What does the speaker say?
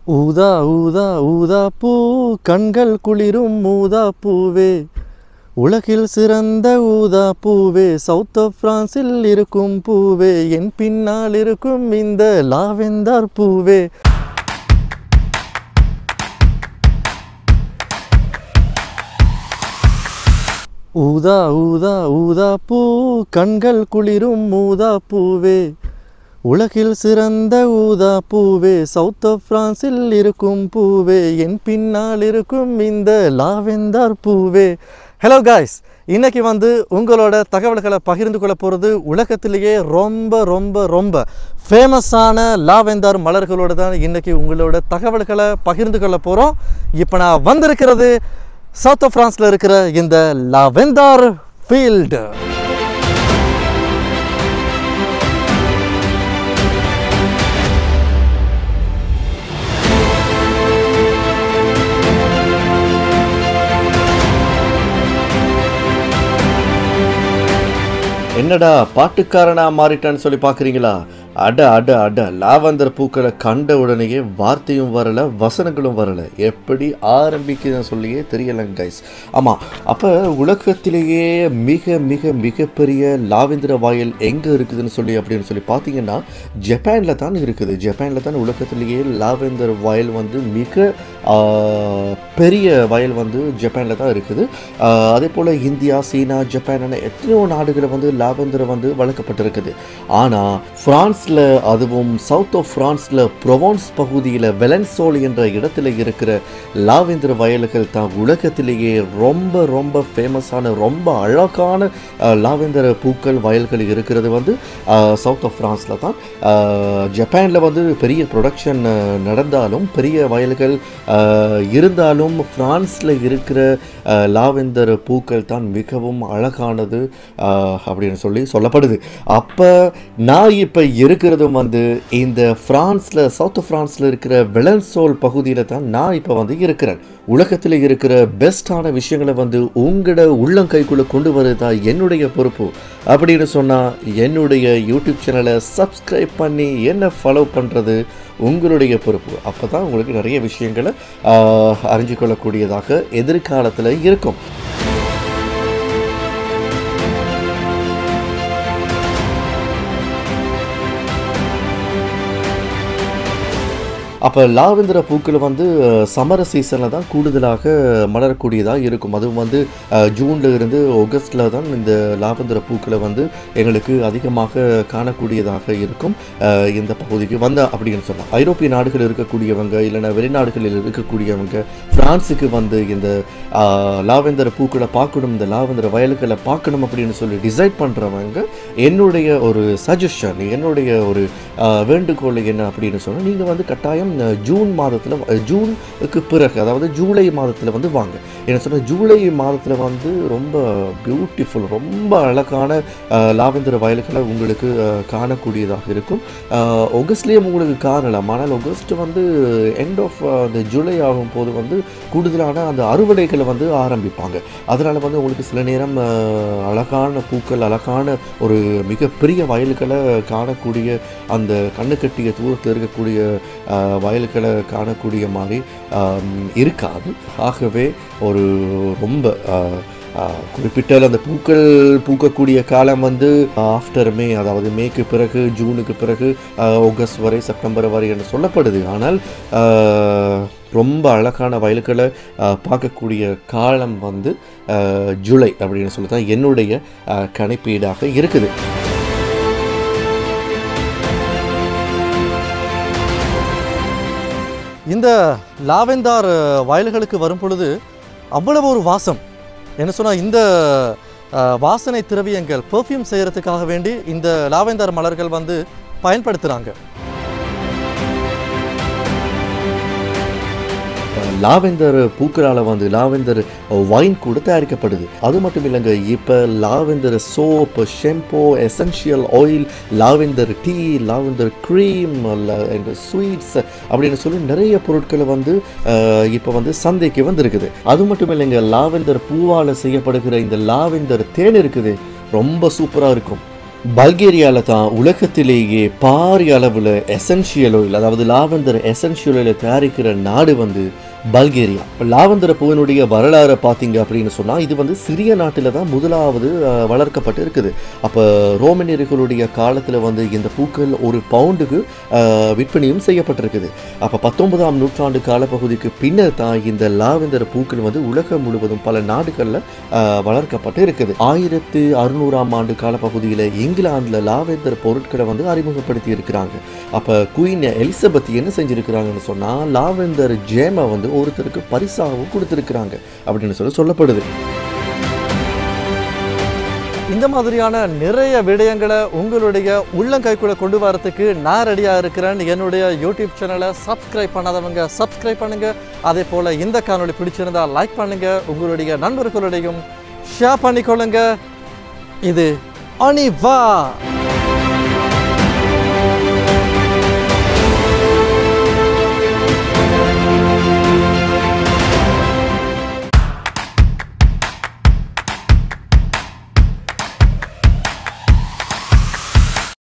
ஊதா ஊதா ஊதா பூ கண்கள் குளிரும் ஊதா பூவே உலகில் சிறந்த ஊதா பூவே சவுத் ஆஃப் பிரான்சில் இருக்கும் பூவே என் பின்னால் இருக்கும் இந்த லாவெந்தார் பூவே ஊதா ஊதா ஊதா பூ கண்கள் குளிரும் ஊதா பூவே உலகில் சிறந்த ஊதா பூவே சவுத் ஆஃப் பிரான்சில் இருக்கும் பூவே என் பின்னால் இருக்கும் இந்த லாவெந்தார் பூவே ஹலோ காய்ஸ் இன்னைக்கு வந்து உங்களோட தகவல்களை பகிர்ந்து கொள்ள போகிறது உலகத்திலேயே ரொம்ப ரொம்ப ரொம்ப ஃபேமஸான லாவெந்தார் மலர்களோட தான் இன்னைக்கு உங்களோட தகவல்களை பகிர்ந்து கொள்ள போகிறோம் இப்போ நான் வந்திருக்கிறது சவுத் ஆஃப் பிரான்ஸில் இருக்கிற இந்த லாவெந்தார் ஃபீல்டு என்னடா பாட்டுக்காரனா மாறிட்டான்னு சொல்லி பார்க்குறீங்களா அட அட அட லாவந்தர் பூக்களை கண்ட உடனேயே வார்த்தையும் வரல வசனங்களும் வரல எப்படி ஆரம்பிக்குதுன்னு சொல்லியே தெரியலங்க கைஸ் ஆமாம் அப்போ உலகத்திலேயே மிக மிக மிகப்பெரிய லாவெந்திர வாயில் எங்கே இருக்குதுன்னு சொல்லி அப்படின்னு சொல்லி பார்த்தீங்கன்னா ஜப்பானில் தான் இருக்குது ஜப்பானில் தான் உலகத்திலேயே லாவெந்தர் வயல் வந்து மிக ஆ, பெரிய வயல் வந்து ஜப்பானில் தான் இருக்குது ஆ, அதே போல் இந்தியா சீனா ஜப்பான் என எத்தனையோ நாடுகளை வந்து லாவெந்தர் வந்து வளர்க்கப்பட்டிருக்குது ஆனால் ஃப்ரான்ஸில் அதுவும் சவுத் ஆஃப் ஃப்ரான்ஸில் ப்ரொவான்ஸ் பகுதியில் வெலன்சோல் என்ற இடத்துல இருக்கிற லாவெந்தர் வயல்கள் தான் உலகத்திலேயே ரொம்ப ரொம்ப ஃபேமஸான ரொம்ப அழகான அஹ், லாவெந்தர் பூக்கள் வயல்கள் இருக்கிறது வந்து அஹ், சவுத் ஆஃப் ஃப்ரான்ஸில் தான் ஜப்பானில் வந்து பெரிய ப்ரொடக்ஷன் நடந்தாலும் பெரிய வயல்கள் அஹ், இருந்தாலும் ஃப்ரான்ஸில் இருக்கிற அஹ், லாவெந்தர் பூக்கள் தான் மிகவும் அழகானது அஹ், அப்படின்னு சொல்லி சொல்லப்படுது அப்போ நான் இப்போ இருக்கிறதும் வந்து இந்த ஃப்ரான்ஸில் சவுத் ஃப்ரான்ஸில் இருக்கிற வெலன்சோல் பகுதியில் தான் நான் இப்போ வந்து இருக்கிறேன் உலகத்தில் இருக்கிற பெஸ்டான விஷயங்களை வந்து உங்களோட உள்ளங்கைக்குள்ளே கொண்டு வரதா என்னுடைய பொறுப்பு அப்படின்னு சொன்னால் என்னுடைய யூடியூப் சேனலை சப்ஸ்கிரைப் பண்ணி என்ன ஃபாலோ பண்ணுறது உங்களுடைய பொறுப்பு அப்போ தான் உங்களுக்கு நிறைய விஷயங்களை ஆஹ், அறிஞ்சு கொள்ளக்கூடியதாக எதிர்காலத்தில் இருக்கும் அப்போ லாவெந்திர பூக்கள் வந்து அஹ், சம்மர் சீசனில் தான் கூடுதலாக மலரக்கூடியதாக இருக்கும் அதுவும் வந்து அஹ், ஜூன்ல இருந்து ஆகஸ்டில் தான் இந்த லாவெந்திர பூக்களை வந்து எங்களுக்கு அதிகமாக காணக்கூடியதாக இருக்கும் அஹ், இந்த பகுதிக்கு வந்த அப்படின்னு சொன்னால் ஐரோப்பிய நாடுகள் இருக்கக்கூடியவங்க இல்லைன்னா வெளிநாடுகளில் இருக்கக்கூடியவங்க பிரான்ஸுக்கு வந்து இந்த அஹ், லாவெந்தர பூக்களை பார்க்கணும் இந்த லாவெந்தர வயல்களை பார்க்கணும் அப்படின்னு சொல்லி டிசைட் பண்ணுறவங்க என்னுடைய ஒரு சஜஷன் என்னுடைய ஒரு அஹ், வேண்டுகோள் என்ன அப்படின்னு சொன்னால் நீங்கள் வந்து கட்டாயம் அஹ், ஜூன் மாதத்தில் ஜூனுக்கு பிறகு அதாவது ஜூலை மாதத்தில் வந்து வாங்க என்ன சொன்னால் ஜூலை மாதத்தில் வந்து ரொம்ப பியூட்டிஃபுல் ரொம்ப அழகான அஹ், லாவெந்தர் வயல்களை உங்களுக்கு அஹ், காணக்கூடியதாக இருக்கும் அஹ், ஆகஸ்ட்லேயும் உங்களுக்கு காணலாம் ஆனால் ஆகஸ்ட் வந்து எண்ட் ஆஃப் அந்த ஜூலை ஆகும் போது வந்து கூடுதலான அந்த அறுவடைகளை வந்து ஆரம்பிப்பாங்க அதனால் வந்து உங்களுக்கு சில நேரம் அஹ், அழகான பூக்கள் அழகான ஒரு மிகப்பெரிய வயல்களை காணக்கூடிய அந்த கண்ணு கட்டிய தூரத்தில் இருக்கக்கூடிய அஹ், வயல்களை காணக்கூடிய மாதிரி ஆம், இருக்காது ஆகவே ஒரு ரொம்ப அஹ், அஹ், குறிப்பிட்ட அந்த பூக்கள் பூக்கக்கூடிய காலம் வந்து ஆஃப்டர் மே அதாவது மேக்கு பிறகு ஜூனுக்கு பிறகு அஹ், ஆகஸ்ட் வரை செப்டம்பர் வரை என்று சொல்லப்படுது ஆனால் அஹ், ரொம்ப அழகான வயல்களை அஹ், பார்க்கக்கூடிய காலம் வந்து அஹ், ஜூலை அப்படின்னு சொல்லி தான் என்னுடைய அஹ், கணிப்பீடாக இருக்குது இந்த லாவெந்தார் வயல்களுக்கு வரும் பொழுது அவ்வளவு ஒரு வாசம் என்ன சொன்னால் இந்த அஹ், வாசனை திரவியங்கள் பெர்ஃப்யூம் செய்கிறதுக்காக வேண்டி இந்த லாவெந்தார் மலர்கள் வந்து பயன்படுத்துகிறாங்க லாவெந்தர் பூக்களால் வந்து லாவெந்தர் வைன் கூட தயாரிக்கப்படுது அது மட்டும் இல்லைங்க இப்போ lavender soap shampoo essential oil lavender tea lavender cream sweets அப்படின்னு சொல்லி நிறைய பொருட்களை வந்து இப்போ வந்து சந்தைக்கு வந்திருக்குது அது மட்டும் இல்லைங்க லாவெந்தர் பூவால் செய்யப்படுகிற இந்த லாவெந்தர் தேன் இருக்குது ரொம்ப சூப்பராக இருக்கும் பல்கேரியால தான் உலகத்திலேயே பாரிய அளவில் எசென்ஷியல் ஆயில் அதாவது லாவெண்டர் எசென்ஷியல் ஆயிலை தயாரிக்கிற நாடு வந்து பல்கேரியா இப்ப லாவெண்டர் பூவினுடைய வரலாறை பார்த்தீங்க அப்படின்னு சொன்னால் இது வந்து சிறிய நாட்டில் தான் முதலாவது அஹ், வளர்க்கப்பட்டு இருக்குது அப்போ ரோமனியர்களுடைய காலத்தில் வந்து இந்த பூக்கள் ஒரு பவுண்டுக்கு அஹ், விற்பனையும் செய்யப்பட்டிருக்குது அப்போ பத்தொன்பதாம் நூற்றாண்டு காலப்பகுதிக்கு பின்னர் தான் இந்த லாவெண்டர் பூக்கள் வந்து உலகம் முழுவதும் பல நாடுகளில் வளர்க்கப்பட்டு இருக்குது ஆயிரத்து அறுநூறாம் ஆண்டு காலப்பகுதியில் இங்கிலாந்தில் லாவெண்டர் பொருட்களை வந்து அறிமுகப்படுத்தி இருக்கிறாங்க அப்போ குயின் எலிசபெத் என்ன செஞ்சிருக்கிறாங்கன்னு சொன்னால் லாவெண்டர் ஜேமை வந்து ஒருத்தருக்கு பரிசாகவும் கொடுத்துருக்குறாங்க அப்படின்னு சொல்லி சொல்லப்படுது இந்த மாதிரியான நிறைய விடயங்களை உங்களுடைய உள்ளங்கைக்குள்ள கொண்டு வரத்துக்கு நான் ரெடியாக இருக்கிறேன் என்னுடைய யூடியூப் சேனலை சப்ஸ்கிரைப் பண்ணாதவங்க சப்ஸ்கிரைப் பண்ணுங்க அதே போல் இந்த காணொளி பிடிச்சிருந்தா லைக் பண்ணுங்க உங்களுடைய நண்பர்களுடையும் ஷேர் பண்ணிக்கொள்ளுங்க இது அனிவா